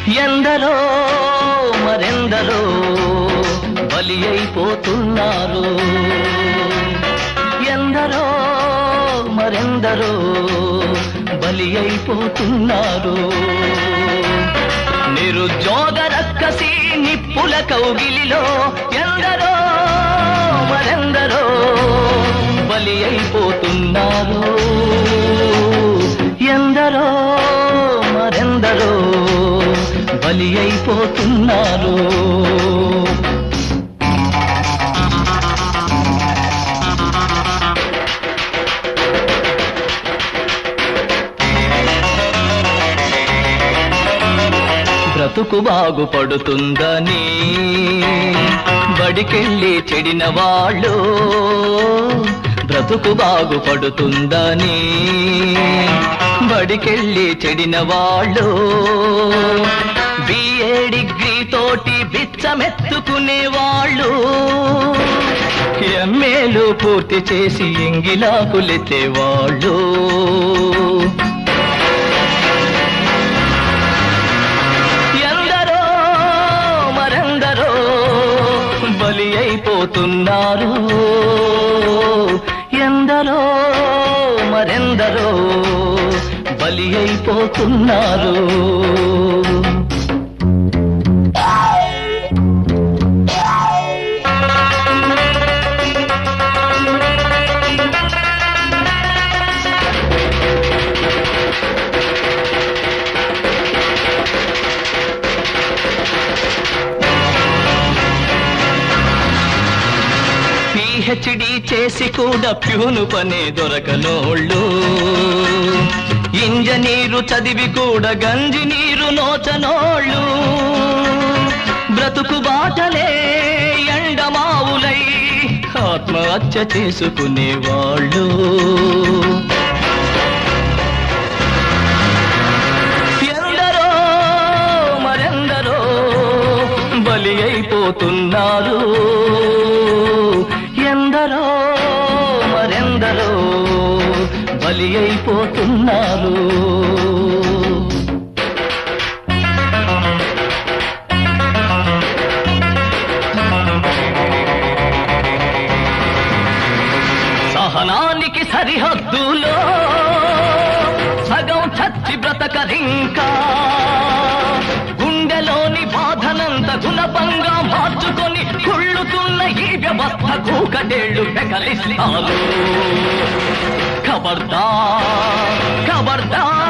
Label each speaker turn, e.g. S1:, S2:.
S1: ఎందరో మరెందరో బలి అయిపోతున్నారు ఎందరో మరెందరో బలి అయిపోతున్నారు నిరుద్యోగ రక్కసి నిప్పుల కౌగిలిలో ఎందరో మరెందరో బలి అయిపోతున్నారు ఎందరో మరెందరో బలి అయిపోతున్నారు బ్రతుకు బాగుపడుతుందని బడికెళ్ళి చెడిన వాళ్ళు బ్రతుకు బాగుపడుతుందని బడికెళ్ళి చెడిన వాళ్ళు బిఏ డిగ్రీ తోటి బిచ్చమెత్తుకునే వాళ్ళు ఎంఏలు పూర్తి చేసి ఎంగిలాకులెత్తే వాళ్ళు ఎందరో మరెందరో బలి అయిపోతున్నారు ఎందరో మరెందరో బలి అయిపోతున్నారు పిహెచ్డి చేసి కూడా ప్యూను పనే దొరకనోళ్ళు ఇంజనీరు చదివి కూడా గంజి నీరు నోచనోళ్ళు బ్రతుకు బాటలే ఎండమావులై ఆత్మహత్య చేసుకునేవాళ్ళు ఎందరో మరెందరో బలి అయిపోతున్నారు ఎందరో మరెందరో బలి అయిపోతున్నారు సహనానికి సరిహద్దులో సగం చచ్చి బ్రతకరింకా గుండెలోని బాధనంత గుణపంగా మార్చుకొని కుళ్ళుతున్న ఈ వ్యవస్థకు కడేళ్లు పెకలిస్తాలు ఖబర్దార్ ఖబర్దార్